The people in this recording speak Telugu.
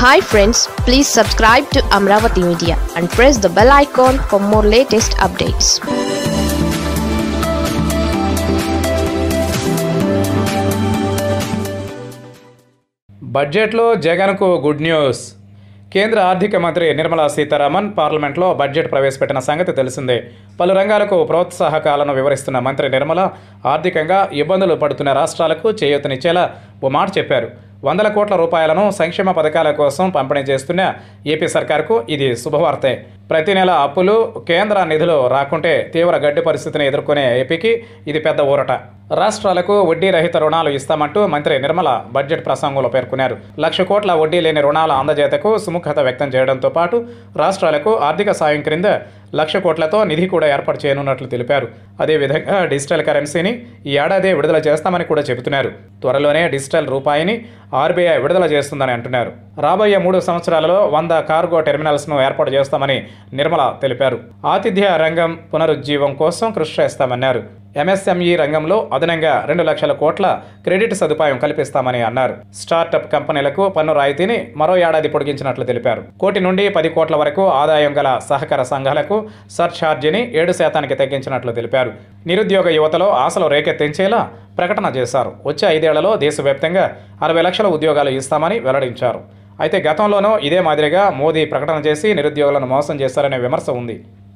hi friends please subscribe to Amaravati media and press the bell icon for more latest updates బడ్జెట్లో జగన్కు గుడ్ న్యూస్ కేంద్ర ఆర్థిక మంత్రి నిర్మలా సీతారామన్ పార్లమెంట్లో బడ్జెట్ ప్రవేశపెట్టిన సంగతి తెలిసిందే పలు రంగాలకు ప్రోత్సాహకాలను వివరిస్తున్న మంత్రి నిర్మల ఆర్థికంగా ఇబ్బందులు పడుతున్న రాష్ట్రాలకు చేయూతనిచ్చేలా ఓ మాట చెప్పారు వందల కోట్ల రూపాయలను సంక్షేమ పథకాల కోసం పంపిణీ చేస్తున్న ఏపీ సర్కార్కు ఇది శుభవార్తే ప్రతి నెల అప్పులు కేంద్ర నిధులు రాకుంటే తీవ్ర గడ్డి పరిస్థితిని ఎదుర్కొనే ఏపీకి ఇది పెద్ద ఊరట రాష్ట్రాలకు వడ్డీ రహిత రుణాలు ఇస్తామంటూ మంత్రి నిర్మల బడ్జెట్ ప్రసంగంలో పేర్కొన్నారు లక్ష కోట్ల వడ్డీ లేని రుణాల అందజేతకు సుముఖత వ్యక్తం చేయడంతో పాటు రాష్ట్రాలకు ఆర్థిక సాయం క్రింద లక్ష కోట్లతో నిధి కూడా ఏర్పాటు చేయనున్నట్లు తెలిపారు అదేవిధంగా డిజిటల్ కరెన్సీని ఈ ఏడాది విడుదల చేస్తామని కూడా చెబుతున్నారు త్వరలోనే డిజిటల్ రూపాయిని ఆర్బీఐ విడుదల చేస్తుందని అంటున్నారు రాబోయే మూడు సంవత్సరాలలో వంద కార్గో టెర్మినల్స్ను ఏర్పాటు చేస్తామని నిర్మల తెలిపారు ఆతిథ్య రంగం పునరుజ్జీవం కోసం కృషి చేస్తామన్నారు ఎంఎస్ఎంఈ రంగంలో అదనంగా రెండు లక్షల కోట్ల క్రెడిట్ సదుపాయం కల్పిస్తామని అన్నారు స్టార్టప్ కంపెనీలకు పన్ను రాయితీని మరో ఏడాది పొడిగించినట్లు తెలిపారు కోటి నుండి పది కోట్ల వరకు ఆదాయం గల సహకార సంఘాలకు సర్ఛార్జీని ఏడు శాతానికి తగ్గించినట్లు తెలిపారు నిరుద్యోగ యువతలో ఆశలు రేకెత్తించేలా ప్రకటన చేశారు వచ్చే ఐదేళ్లలో దేశవ్యాప్తంగా అరవై లక్షల ఉద్యోగాలు ఇస్తామని వెల్లడించారు అయితే గతంలోనూ ఇదే మాదిరిగా మోదీ ప్రకటన చేసి నిరుద్యోగులను మోసం చేశారనే విమర్శ ఉంది